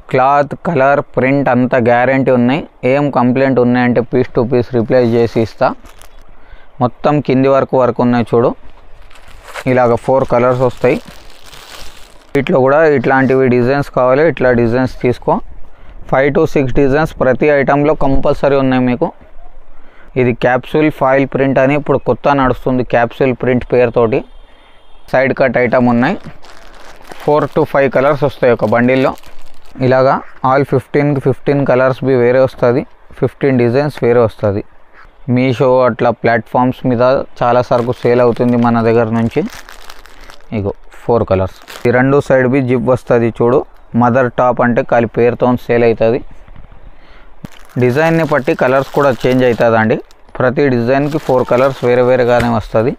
cloth colour print అంతా guarantee ఉన్నాయి ఏం కంప్లైంట్ ఉన్నాయంటే పీస్ టు పీస్ రిప్లేస్ చేసి ఇస్తా మొత్తం కింది వరకు వరకు ఉన్నాయి చూడు ఇలాగ ఫోర్ కలర్స్ వస్తాయి వీటిలో కూడా ఇట్లాంటివి డిజైన్స్ కావాలి ఇట్లా డిజైన్స్ తీసుకో ఫైవ్ టు సిక్స్ డిజైన్స్ ప్రతి ఐటెంలో కంపల్సరీ ఉన్నాయి మీకు ఇది క్యాప్సూల్ ఫాయిల్ ప్రింట్ అని ఇప్పుడు కొత్త నడుస్తుంది క్యాప్సూల్ ప్రింట్ పేరుతోటి సైడ్ కట్ ఐటమ్ ఉన్నాయి ఫోర్ టు ఫైవ్ కలర్స్ వస్తాయి ఒక బండిల్లో ఇలాగా ఆల్ ఫిఫ్టీన్కి ఫిఫ్టీన్ కలర్స్ బి వేరే వస్తుంది ఫిఫ్టీన్ డిజైన్స్ వేరే వస్తుంది మీషో అట్లా ప్లాట్ఫామ్స్ మీద చాలా సరుకు సేల్ అవుతుంది మన దగ్గర నుంచి ఇగో ఫోర్ కలర్స్ ఈ రెండు సైడ్ బి జిప్ వస్తుంది చూడు మదర్ టాప్ అంటే కాలి పేరుతో సేల్ అవుతుంది డిజైన్ని బట్టి కలర్స్ కూడా చేంజ్ అవుతుందండి ప్రతి డిజైన్కి ఫోర్ కలర్స్ వేరే వేరేగానే వస్తుంది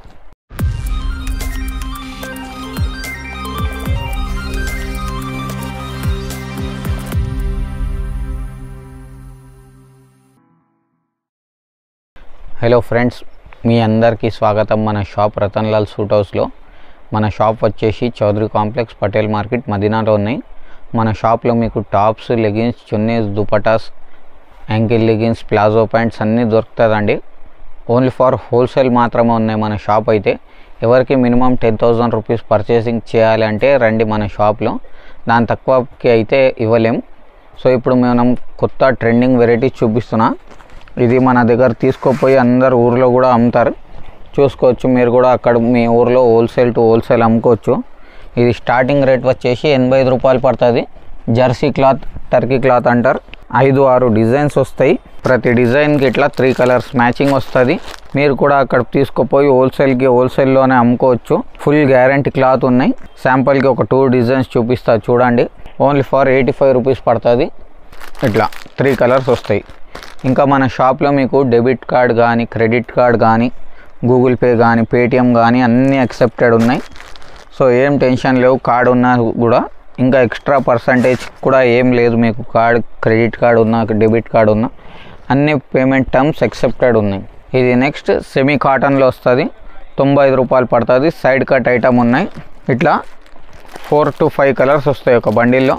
హలో ఫ్రెండ్స్ మీ అందరికీ స్వాగతం మన షాప్ రతన్లాల్ సూట్ హౌస్లో మన షాప్ వచ్చేసి చౌదరి కాంప్లెక్స్ పటేల్ మార్కెట్ మదీనాలో ఉన్నాయి మన షాప్లో మీకు tops leggings chunnis dupattas ankle leggings palazzo pants అన్నీ దొరుకుతుందండి ఓన్లీ ఫర్ హోల్సేల్ మాత్రమే ఉన్నాయి మన షాప్ అయితే ఎవరికి minimum ten thousand rupees purchasing చేయాలి అంటే రండి మన షాప్లో దాని తక్కువకి అయితే ఇవ్వలేం సో ఇప్పుడు మనం కొత్త ట్రెండింగ్ వెరైటీస్ చూపిస్తున్నా ఇది మన దగ్గర తీసుకుపోయి అందరు ఊర్లో కూడా అమ్ముతారు చూసుకోవచ్చు మీరు కూడా అక్కడ మీ ఊర్లో హోల్సేల్ టు హోల్సేల్ అమ్ముకోవచ్చు ఇది స్టార్టింగ్ రేట్ వచ్చేసి ఎనభై ఐదు రూపాయలు పడుతుంది జెర్సీ క్లాత్ టర్కీ క్లాత్ అంటారు ఐదు ఆరు డిజైన్స్ వస్తాయి ప్రతి డిజైన్కి ఇట్లా త్రీ కలర్స్ మ్యాచింగ్ వస్తుంది మీరు కూడా అక్కడ తీసుకుపోయి హోల్సేల్కి హోల్సేల్లోనే అమ్ముకోవచ్చు ఫుల్ గ్యారంటీ క్లాత్ ఉన్నాయి శాంపుల్కి ఒక టూ డిజైన్స్ చూపిస్తా చూడండి only for eighty five rupees పడుతుంది ఇట్లా త్రీ కలర్స్ వస్తాయి ఇంకా మన షాప్లో మీకు డెబిట్ కార్డ్ కానీ క్రెడిట్ కార్డ్ కానీ గూగుల్ పే కానీ పేటిఎం కానీ అన్నీ యాక్సెప్టెడ్ ఉన్నాయి సో ఏం టెన్షన్ లేవు కార్డ్ ఉన్నా కూడా ఇంకా ఎక్స్ట్రా పర్సంటేజ్ కూడా ఏం లేదు మీకు కార్డ్ క్రెడిట్ కార్డ్ ఉన్నా డెబిట్ కార్డ్ ఉన్నా అన్ని పేమెంట్ టర్మ్స్ యాక్సెప్టెడ్ ఉన్నాయి ఇది నెక్స్ట్ సెమీ కాటన్లో వస్తుంది తొంభై ఐదు రూపాయలు పడుతుంది సైడ్ కట్ ఐటమ్ ఉన్నాయి ఇట్లా ఫోర్ టు ఫైవ్ కలర్స్ వస్తాయి ఒక బండిల్లో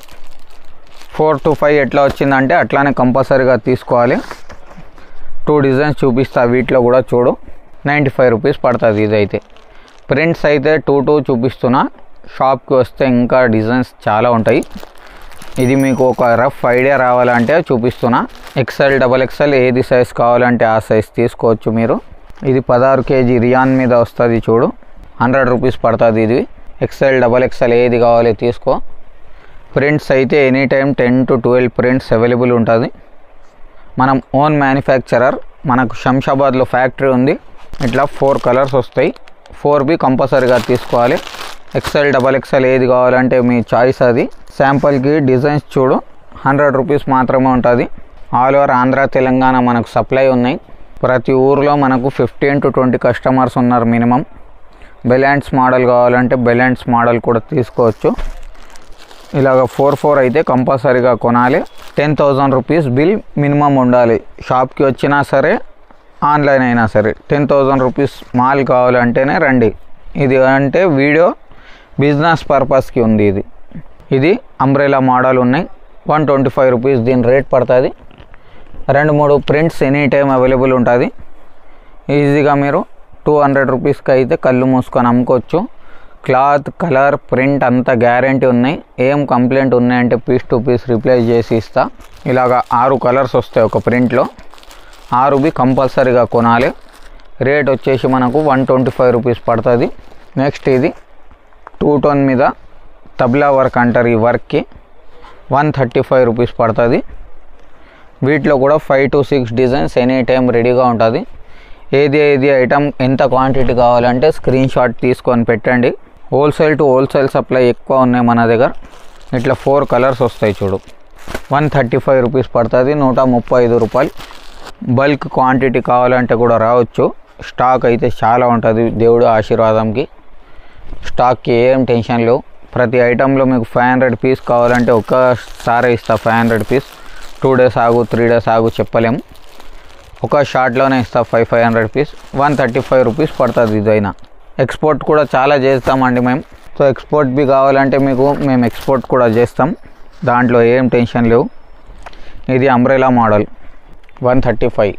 ఫోర్ టు ఫైవ్ ఎట్లా వచ్చిందంటే అట్లానే కంపల్సరీగా తీసుకోవాలి టూ డిజైన్స్ చూపిస్తా వీటిలో కూడా చూడు నైంటీ ఫైవ్ రూపీస్ పడుతుంది ఇదైతే ప్రింట్స్ అయితే టూ టూ చూపిస్తున్నా షాప్కి వస్తే ఇంకా డిజైన్స్ చాలా ఉంటాయి ఇది మీకు ఒక రఫ్ ఐడియా రావాలంటే చూపిస్తున్నా ఎక్సెల్ డబల్ ఎక్సెల్ ఏది సైజ్ కావాలంటే ఆ సైజ్ తీసుకోవచ్చు మీరు ఇది పదహారు కేజీ రియాన్ మీద వస్తుంది చూడు హండ్రెడ్ రూపీస్ పడుతుంది ఇది ఎక్సెల్ డబల్ ఎక్సెల్ ఏది కావాలి తీసుకో ప్రింట్స్ అయితే any time ten to twelve prints available ఉంటుంది మనం ఓన్ మ్యానుఫ్యాక్చరర్ మనకు శంషాబాద్లో ఫ్యాక్టరీ ఉంది ఇట్లా ఫోర్ కలర్స్ వస్తాయి ఫోర్ బి కంపల్సరీగా తీసుకోవాలి ఎక్సెల్ డబల్ ఎక్సెల్ ఏది కావాలంటే మీ చాయిస్ అది శాంపుల్కి డిజైన్స్ చూడు హండ్రెడ్ రూపీస్ మాత్రమే ఉంటుంది ఆల్ ఓవర్ ఆంధ్ర తెలంగాణ మనకు సప్లై ఉన్నాయి ప్రతి ఊర్లో మనకు ఫిఫ్టీన్ టు ట్వంటీ కస్టమర్స్ ఉన్నారు మినిమం బెలాన్స్ మోడల్ కావాలంటే బెలాన్స్ మోడల్ కూడా తీసుకోవచ్చు ఇలాగ ఫోర్ ఫోర్ అయితే కంపల్సరీగా కొనాలి ten thousand rupees bill minimum ఉండాలి షాప్కి వచ్చినా సరే ఆన్లైన్ అయినా సరే టెన్ థౌజండ్ రూపీస్ మాల్ కావాలంటేనే రండి ఇది అంటే వీడియో బిజినెస్ పర్పస్కి ఉంది ఇది ఇది అంబ్రెలా మోడల్ ఉన్నాయి వన్ ట్వంటీ ఫైవ్ రూపీస్ దీని రేట్ పడుతుంది రెండు మూడు ప్రింట్స్ ఎనీ టైం అవైలబుల్ ఉంటుంది ఈజీగా మీరు టూ హండ్రెడ్ రూపీస్కి అయితే కళ్ళు మూసుకొని అమ్ముకోవచ్చు క్లాత్ కలర్ ప్రింట్ అంతా గ్యారంటీ ఉన్నాయి ఏం కంప్లైంట్ ఉన్నాయంటే పీస్ టు పీస్ రిప్లేస్ చేసి ఇస్తా ఇలాగ ఆరు కలర్స్ వస్తాయి ఒక ప్రింట్లో ఆరు బి కంపల్సరీగా కొనాలి రేట్ వచ్చేసి మనకు వన్ ట్వంటీ ఫైవ్ రూపీస్ పడుతుంది నెక్స్ట్ ఇది టూ టోన్ మీద తబ్లా వర్క్ అంటారు ఈ వర్క్కి వన్ థర్టీ ఫైవ్ రూపీస్ పడుతుంది వీటిలో కూడా five to six designs any time రెడీగా ఉంటుంది ఏది ఏది ఐటమ్ ఎంత క్వాంటిటీ కావాలంటే స్క్రీన్ షాట్ తీసుకొని పెట్టండి హోల్సేల్ టు హోల్సేల్ సప్లై ఎక్కువ ఉన్నాయి మన దగ్గర ఇట్లా ఫోర్ కలర్స్ వస్తాయి చూడు వన్ థర్టీ ఫైవ్ రూపీస్ పడుతుంది నూట ముప్పై ఐదు రూపాయలు బల్క్ క్వాంటిటీ కావాలంటే కూడా రావచ్చు స్టాక్ అయితే చాలా ఉంటుంది దేవుడు ఆశీర్వాదంకి స్టాక్కి ఏం టెన్షన్ లేవు ప్రతి ఐటెంలో మీకు ఫైవ్ హండ్రెడ్ పీస్ కావాలంటే ఒక్కసారి ఇస్తా five hundred piece two days ఆగు త్రీ డేస్ ఆగు చెప్పలేము ఒక షార్ట్లోనే ఇస్తా five five hundred piece one thirty five rupees పడుతుంది ఇదైనా ఎక్స్పోర్ట్ కూడా చాలా చేస్తామండి మేము సో ఎక్స్పోర్ట్ బి కావాలంటే మీకు మేము ఎక్స్పోర్ట్ కూడా చేస్తాం దాంట్లో ఏం టెన్షన్ లేవు ఇది umbrella model one thirty five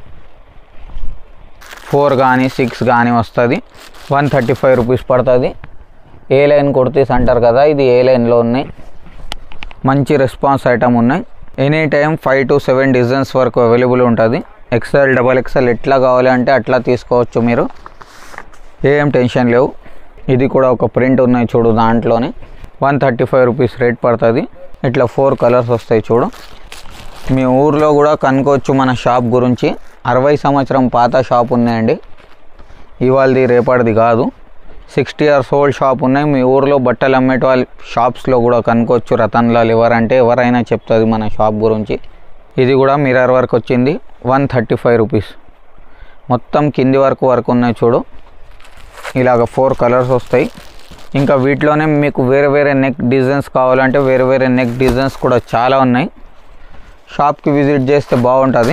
four కానీ సిక్స్ కానీ వస్తుంది వన్ థర్టీ ఫైవ్ రూపీస్ పడుతుంది ఏ లైన్ కుర్తీస్ అంటారు కదా ఇది ఏ లైన్లో ఉన్నాయి మంచి రెస్పాన్స్ ఐటమ్ ఉన్నాయి any time five to seven designs వరకు అవైలబుల్ ఉంటుంది ఎక్స్ఎల్ డబల్ ఎక్స్ఎల్ ఎట్లా కావాలి అంటే అట్లా తీసుకోవచ్చు మీరు ఏం టెన్షన్ లేవు ఇది కూడా ఒక ప్రింట్ ఉన్నాయి చూడు దాంట్లోనే one thirty five rupees rate పడుతుంది ఇట్లా ఫోర్ కలర్స్ వస్తాయి చూడు మీ ఊర్లో కూడా కనుకోవచ్చు మన షాప్ గురించి అరవై సంవత్సరం పాత షాప్ ఉన్నాయండి ఇవాళది రేపటిది కాదు సిక్స్టీ ఇయర్స్ ఓల్డ్ షాప్ ఉన్నాయి మీ ఊర్లో బట్టలు అమ్మేట వాళ్ళ షాప్స్లో కూడా కనుకోవచ్చు రతన్లాల్ ఎవరంటే ఎవరైనా చెప్తుంది మన షాప్ గురించి ఇది కూడా మిర్రర్ వర్క్ వచ్చింది వన్ థర్టీ ఫైవ్ రూపీస్ మొత్తం కింది వరకు వర్క్ ఉన్నాయి చూడు ఇలాగ ఫోర్ కలర్స్ వస్తాయి ఇంకా వీటిలోనే మీకు వేరే వేరే నెక్ డిజైన్స్ కావాలంటే వేరే వేరే నెక్ డిజైన్స్ కూడా చాలా ఉన్నాయి షాప్కి విజిట్ చేస్తే బాగుంటుంది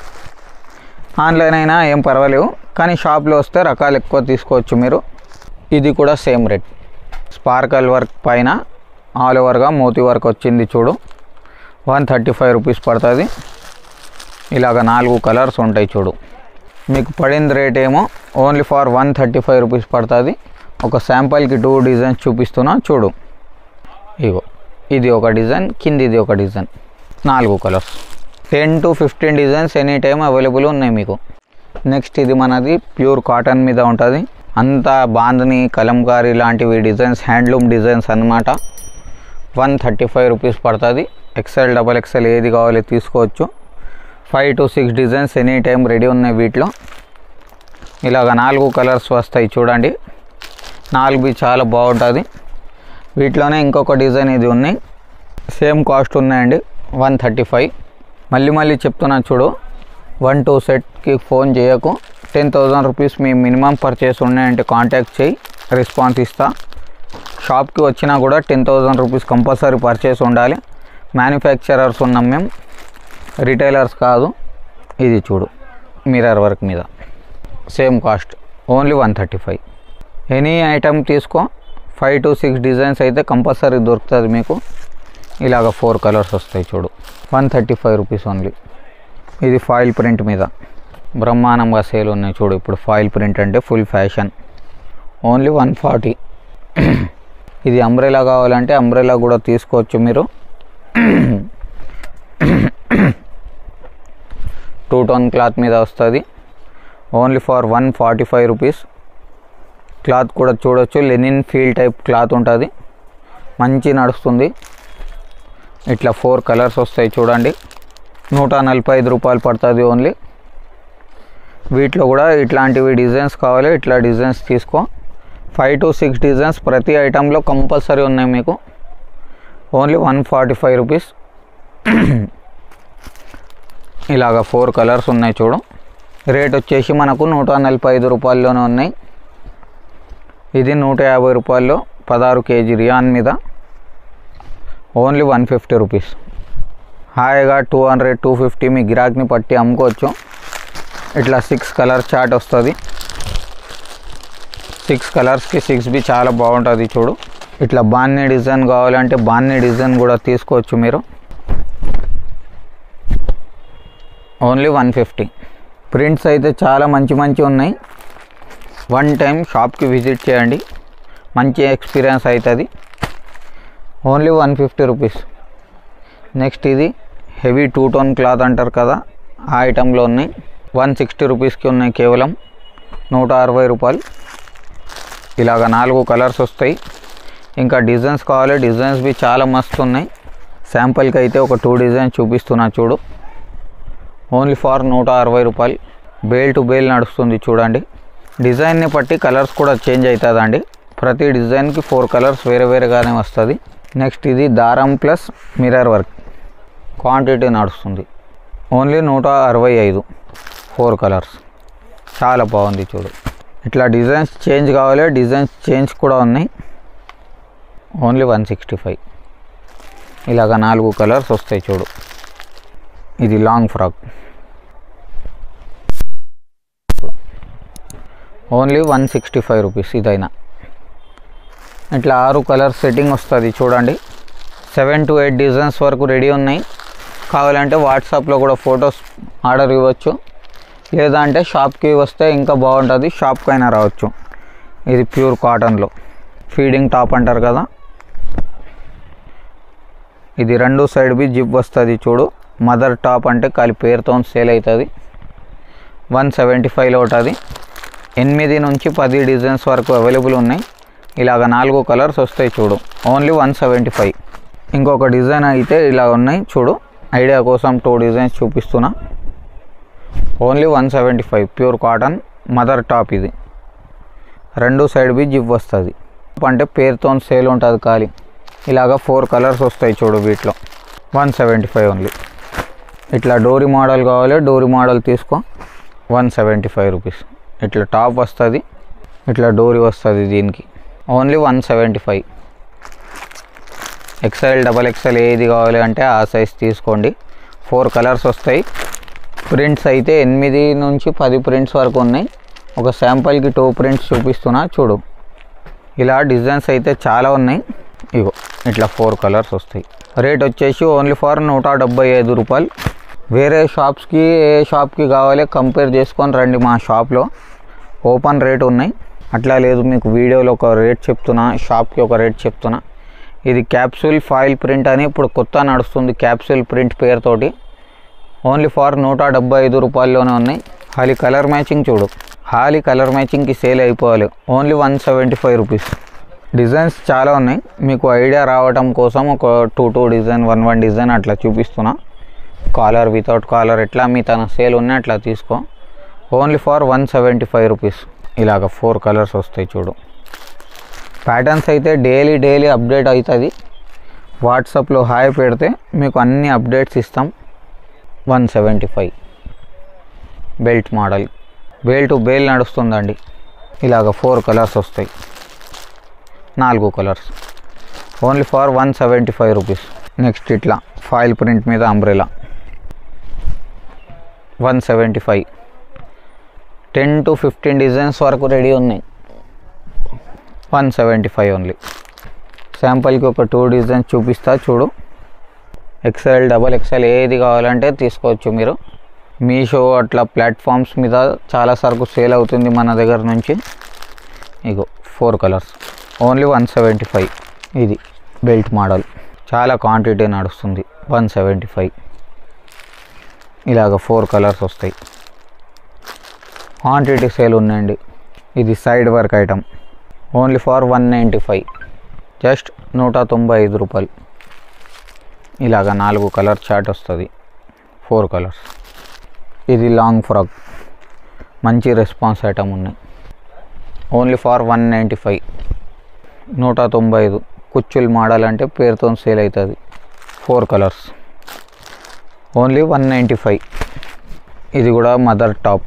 ఆన్లైన్ అయినా ఏం పర్వాలేవు కానీ షాప్లో వస్తే రకాలు ఎక్కువ తీసుకోవచ్చు మీరు ఇది కూడా సేమ్ రేట్ స్పార్కల్ వర్క్ పైన ఆల్ ఓవర్గా మోతీ వర్క్ వచ్చింది చూడు వన్ థర్టీ ఫైవ్ రూపీస్ పడుతుంది ఇలాగ నాలుగు కలర్స్ ఉంటాయి చూడు మీకు పడింది రేట్ ఏమో only for one thirty five rupees పడుతుంది ఒక శాంపుల్కి టూ డిజైన్స్ చూపిస్తున్నా చూడు ఇగో ఇది ఒక డిజైన్ కింది ఇది ఒక డిజైన్ నాలుగు colours ten to fifteen designs any time available ఉన్నాయి మీకు నెక్స్ట్ ఇది మనది ప్యూర్ కాటన్ మీద ఉంటుంది అంతా బాందని కలంకారీ లాంటివి డిజైన్స్ హ్యాండ్లూమ్ డిజైన్స్ అన్నమాట వన్ థర్టీ ఫైవ్ రూపీస్ పడుతుంది ఎక్సెల్ డబల్ ఎక్సెల్ ఏది కావాలో తీసుకోవచ్చు five to six designs any time ready ఉన్నాయి వీటిలో ఇలాగ నాలుగు కలర్స్ వస్తాయి చూడండి నాలుగు చాలా బాగుంటుంది వీటిలోనే ఇంకొక డిజైన్ ఇది ఉన్నాయి సేమ్ కాస్ట్ ఉన్నాయండి వన్ థర్టీ ఫైవ్ మళ్ళీ మళ్ళీ చెప్తున్నా చూడు వన్ టూ సెట్కి ఫోన్ చేయకు టెన్ థౌజండ్ రూపీస్ మీ మినిమం పర్చేస్ ఉన్నాయంటే కాంటాక్ట్ చేయి రెస్పాన్స్ ఇస్తా షాప్కి వచ్చినా కూడా ten thousand rupees compulsory purchase ఉండాలి మ్యానుఫ్యాక్చరర్స్ ఉన్నాం మేము రిటైలర్స్ కాదు ఇది చూడు మిర్రర్ వర్క్ మీద same cost only one thirty five any item తీసుకో ఫైవ్ టు సిక్స్ డిజైన్స్ అయితే కంపల్సరీ దొరుకుతుంది మీకు ఇలాగ ఫోర్ కలర్స్ వస్తాయి చూడు one thirty five rupees only ఇది ఫాయిల్ ప్రింట్ మీద బ్రహ్మాండంగా సేల్ ఉన్నాయి చూడు ఇప్పుడు ఫాయిల్ ప్రింట్ అంటే full fashion only one forty ఇది అంబ్రెలా కావాలంటే అంబ్రెలా కూడా తీసుకోవచ్చు మీరు టూ టోన్ క్లాత్ మీద వస్తుంది only for one forty five rupees cloth కూడా చూడొచ్చు లెనిన్ ఫీల్ టైప్ క్లాత్ ఉంటుంది మంచి నడుస్తుంది ఇట్లా ఫోర్ కలర్స్ వస్తాయి చూడండి నూట నలభై ఐదు రూపాయలు పడుతుంది ఓన్లీ వీటిలో కూడా ఇట్లాంటివి డిజైన్స్ కావాలి ఇట్లా డిజైన్స్ తీసుకో ఫైవ్ టు సిక్స్ డిజైన్స్ ప్రతి ఐటెంలో కంపల్సరీ ఉన్నాయి మీకు only one forty five rupees ఇలాగ ఫోర్ కలర్స్ ఉన్నాయి చూడు రేట్ వచ్చేసి మనకు నూట నలభై ఐదు రూపాయల్లోనే ఉన్నాయి ఇది నూట యాభై రూపాయల్లో పదహారు కేజీ రియాన్ మీద ఓన్లీ వన్ ఫిఫ్టీ రూపీస్ హాయిగా టూ హండ్రెడ్ టూ ఫిఫ్టీ మీ గిరాక్ని పట్టి అమ్ముకోవచ్చు ఇట్లా సిక్స్ కలర్ చార్ట్ వస్తుంది సిక్స్ కలర్స్కి సిక్స్ బి చాలా బాగుంటుంది చూడు ఇట్లా బాన్ని డిజైన్ కావాలంటే బాన్ని డిజైన్ కూడా తీసుకోవచ్చు మీరు ఓన్లీ వన్ ఫిఫ్టీ ప్రింట్స్ అయితే చాలా మంచి మంచి ఉన్నాయి వన్ టైం షాప్కి విజిట్ చేయండి మంచి ఎక్స్పీరియన్స్ అవుతుంది only one fifty rupees next ఇది హెవీ టూ టోన్ క్లాత్ అంటారు కదా ఆ ఐటెంలో ఉన్నాయి వన్ సిక్స్టీ రూపీస్కి ఉన్నాయి కేవలం నూట అరవై రూపాయలు ఇలాగ నాలుగు కలర్స్ వస్తాయి ఇంకా డిజైన్స్ కావాలి డిజైన్స్ బి చాలా మస్తు ఉన్నాయి శాంపుల్కి అయితే ఒక టూ డిజైన్స్ చూపిస్తున్నా చూడు ఓన్లీ ఫార్ నూట అరవై రూపాయలు బేల్ టు బేల్ నడుస్తుంది చూడండి డిజైన్ని బట్టి కలర్స్ కూడా చేంజ్ అవుతుందండి ప్రతి డిజైన్కి ఫోర్ కలర్స్ వేరే వేరేగానే వస్తుంది నెక్స్ట్ ఇది దారం ప్లస్ మిర్రర్ వర్క్ క్వాంటిటీ నడుస్తుంది ఓన్లీ నూట అరవై ఐదు ఫోర్ కలర్స్ చాలా బాగుంది చూడు ఇట్లా డిజైన్స్ చేంజ్ కావాలి డిజైన్స్ చేంజ్ కూడా ఉన్నాయి ఓన్లీ వన్ సిక్స్టీ ఫైవ్ ఇలాగ నాలుగు కలర్స్ వస్తాయి చూడు ఇది long frock only one sixty five rupees ఇదైనా ఇట్లా ఆరు కలర్ సెట్టింగ్ వస్తుంది చూడండి సెవెన్ టు ఎయిట్ డిజైన్స్ వరకు రెడీ ఉన్నాయి కావాలంటే వాట్సాప్లో కూడా ఫొటోస్ ఆర్డర్ ఇవ్వచ్చు లేదా అంటే షాప్కి వస్తే ఇంకా బాగుంటుంది షాప్కి అయినా రావచ్చు ఇది ప్యూర్ కాటన్లో ఫీడింగ్ టాప్ అంటారు కదా ఇది రెండు సైడ్ బి జిప్ వస్తుంది చూడు మదర్ టాప్ అంటే కాలి పేరుతో సేల్ అవుతుంది వన్ సెవెంటీ ఫైవ్లో ఉంటుంది ఎనిమిది నుంచి పది డిజైన్స్ వరకు అవైలబుల్ ఉన్నాయి ఇలాగ నాలుగు కలర్స్ వస్తాయి చూడు ఓన్లీ వన్ సెవెంటీ ఫైవ్ ఇంకొక డిజైన్ అయితే ఇలా ఉన్నాయి చూడు ఐడియా కోసం టూ డిజైన్స్ చూపిస్తున్నా only one seventy five pure cotton mother top ఇది రెండు సైడ్ బి జిప్ వస్తుంది అంటే పేరుతో సేల్ ఉంటుంది ఖాళీ ఇలాగ ఫోర్ కలర్స్ వస్తాయి చూడు వీటిలో వన్ సెవెంటీ ఫైవ్ ఓన్లీ ఇట్లా డోరీ మోడల్ కావాలి డోరీ మోడల్ తీసుకో వన్ సెవెంటీ ఫైవ్ రూపీస్ ఇట్లా టాప్ వస్తుంది ఇట్లా డోరీ వస్తుంది దీనికి only one seventy five XL double XL ఏది కావాలి అంటే ఆ సైజ్ తీసుకోండి ఫోర్ కలర్స్ వస్తాయి ప్రింట్స్ అయితే ఎనిమిది నుంచి పది ప్రింట్స్ వరకు ఉన్నాయి ఒక శాంపుల్కి టూ ప్రింట్స్ చూపిస్తున్నా చూడు ఇలా డిజైన్స్ అయితే చాలా ఉన్నాయి ఇగో ఇట్లా ఫోర్ కలర్స్ వస్తాయి రేట్ వచ్చేసి ఓన్లీ ఫర్ నూట డెబ్బై ఐదు రూపాయలు వేరే షాప్స్కి ఏ షాప్కి కావాలి కంపేర్ చేసుకొని రండి మా షాప్లో ఓపెన్ రేట్ ఉన్నాయి అట్లా లేదు మీకు వీడియోలో ఒక రేట్ చెప్తున్నా షాప్కి ఒక రేట్ చెప్తున్నా ఇది క్యాప్సూల్ ఫాయిల్ ప్రింట్ అని ఇప్పుడు కొత్త నడుస్తుంది క్యాప్సూల్ ప్రింట్ పేరుతోటి ఓన్లీ ఫర్ నూట డెబ్బై ఐదు రూపాయల్లోనే ఉన్నాయి హాలీ కలర్ మ్యాచింగ్ చూడు హాలీ కలర్ మ్యాచింగ్కి సేల్ అయిపోవాలి only one seventy five rupees designs చాలా ఉన్నాయి మీకు ఐడియా రావటం కోసం ఒక two two design one one design అట్లా చూపిస్తున్నా కాలర్ వితౌట్ కాలర్ ఎట్లా మీ తన సేల్ ఉన్నాయి అట్లా తీసుకో only for one seventy five rupees ఇలాగ ఫోర్ కలర్స్ వస్తాయి చూడు ప్యాటర్న్స్ అయితే డైలీ డైలీ అప్డేట్ అవుతుంది వాట్సాప్లో హాయ్ పెడితే మీకు అన్ని అప్డేట్స్ ఇస్తాం one seventy five belt model bale to bale నడుస్తుందండి ఇలాగ ఫోర్ కలర్స్ వస్తాయి నాలుగు colours only for one seventy five rupees next ఇట్లా ఫాయిల్ ప్రింట్ మీద umbrella one seventy five ten to fifteen designs వరకు రెడీ ఉన్నాయి వన్ సెవెంటీ ఫైవ్ ఓన్లీ శాంపుల్కి ఒక టూ డిజైన్స్ చూపిస్తా చూడు ఎక్సెల్ డబల్ ఎక్సెల్ ఏది కావాలంటే తీసుకోవచ్చు మీరు మీషో అట్లా ప్లాట్ఫామ్స్ మీద చాలా సరుకు సేల్ అవుతుంది మన దగ్గర నుంచి ఇగో four colours only one seventy five ఇది బెల్ట్ మోడల్ చాలా క్వాంటిటీ నడుస్తుంది వన్ సెవెంటీ ఫైవ్ ఇలాగ ఫోర్ కలర్స్ వస్తాయి క్వాంటిటీ సేల్ ఉందండి ఇది side work item only for one ninety five just నూట తొంభై ఐదు రూపాయలు ఇలాగ నాలుగు కలర్ చార్ట్ వస్తుంది ఫోర్ కలర్స్ ఇది లాంగ్ ఫ్రాక్ మంచి రెస్పాన్స్ ఐటమ్ ఉన్నాయి only for one ninety five నూట తొంభై ఐదు కుచ్చుల్ మోడల్ అంటే పేరుతో సేల్ అవుతుంది four colours only one ninety five ఇది కూడా మదర్ టాప్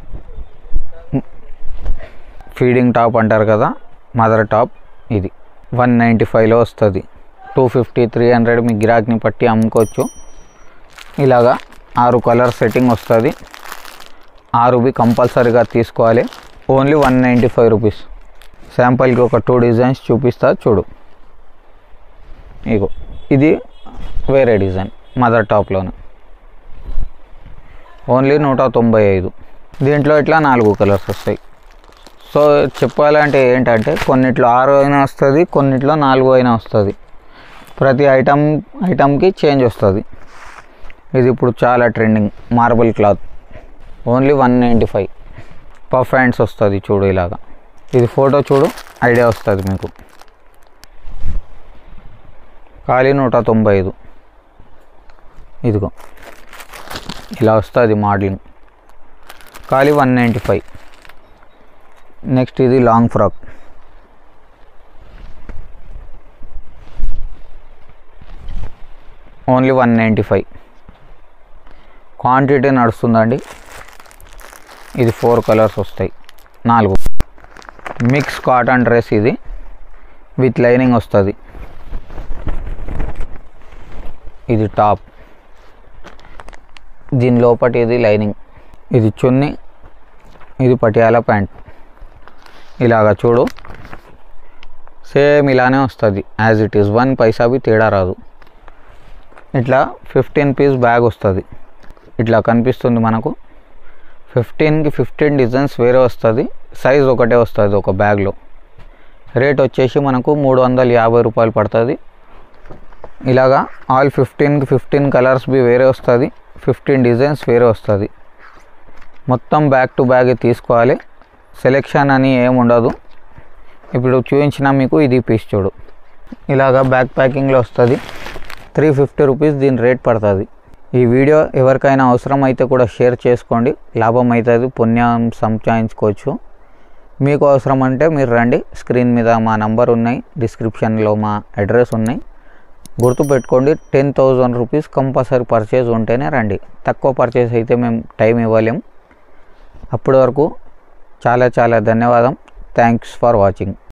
ఫీడింగ్ టాప్ అంటారు కదా మదర్ టాప్ ఇది వన్ నైంటీ ఫైవ్లో వస్తుంది టూ ఫిఫ్టీ త్రీ హండ్రెడ్ మీ గిరాక్ని పట్టి అమ్ముకోవచ్చు ఇలాగా ఆరు కలర్ సెట్టింగ్ వస్తుంది ఆరువి కంపల్సరీగా తీసుకోవాలి only one ninety five rupees శాంపుల్కి ఒక టూ డిజైన్స్ చూపిస్తా చూడు ఇగో ఇది వేరే డిజైన్ మదర్ టాప్లోనే ఓన్లీ నూట తొంభై ఐదు దీంట్లో ఇట్లా నాలుగు కలర్స్ వస్తాయి సో చెప్పాలంటే ఏంటంటే కొన్నిట్లో ఆరు అయినా వస్తుంది కొన్నిట్లో నాలుగు అయినా వస్తుంది ప్రతి ఐటమ్ ఐటమ్కి చేంజ్ వస్తుంది ఇది ఇప్పుడు చాలా trending marble cloth only one ninety five puff hands వస్తుంది చూడు ఇలాగా ఇది ఫోటో చూడు ఐడియా వస్తుంది మీకు ఖాళీ నూట తొంభై ఐదు ఇదిగో ఇలా వస్తుంది మోడలింగ్ ఖాళీ వన్ నైంటీ ఫైవ్ నెక్స్ట్ ఇది long frock only one ninety five quantity నడుస్తుందండి ఇది ఫోర్ కలర్స్ వస్తాయి నాలుగు మిక్స్ కాటన్ డ్రెస్ ఇది విత్ లైనింగ్ వస్తుంది ఇది టాప్ దీని లోపటి ఇది లైనింగ్ ఇది చున్నీ ఇది పటియాల ప్యాంట్ ఇలాగా చూడు సేమ్ ఇలానే వస్తుంది as it is one paisa బి తేడా రాదు ఇట్లా ఫిఫ్టీన్ పీస్ బ్యాగ్ వస్తుంది ఇట్లా కనిపిస్తుంది మనకు ఫిఫ్టీన్కి ఫిఫ్టీన్ డిజైన్స్ వేరే వస్తుంది సైజ్ ఒకటే వస్తుంది ఒక బ్యాగ్లో రేట్ వచ్చేసి మనకు మూడు వందల యాభై రూపాయలు పడుతుంది ఇలాగా ఆల్ ఫిఫ్టీన్కి ఫిఫ్టీన్ కలర్స్ బి వేరే వస్తుంది ఫిఫ్టీన్ డిజైన్స్ వేరే వస్తుంది మొత్తం బ్యాగ్ టు బ్యాగ్ తీసుకోవాలి సెలెక్షన్ అని ఏం ఉండదు ఇప్పుడు చూపించిన మీకు ఇది పీస్ చూడు ఇలాగా బ్యాగ్ ప్యాకింగ్లో వస్తుంది త్రీ ఫిఫ్టీ రూపీస్ దీని రేట్ పడుతుంది ఈ వీడియో ఎవరికైనా అవసరం అయితే కూడా షేర్ చేసుకోండి లాభం అవుతుంది పుణ్యం సంపాదించుకోవచ్చు మీకు అవసరం అంటే మీరు రండి స్క్రీన్ మీద మా నంబర్ ఉన్నాయి డిస్క్రిప్షన్లో మా అడ్రస్ ఉన్నాయి గుర్తుపెట్టుకోండి ten thousand rupees compulsory purchase ఉంటేనే రండి తక్కువ పర్చేజ్ అయితే మేము టైం ఇవ్వలేం అప్పటి వరకు చాలా చాలా ధన్యవాదం థ్యాంక్స్ ఫర్ వాచింగ్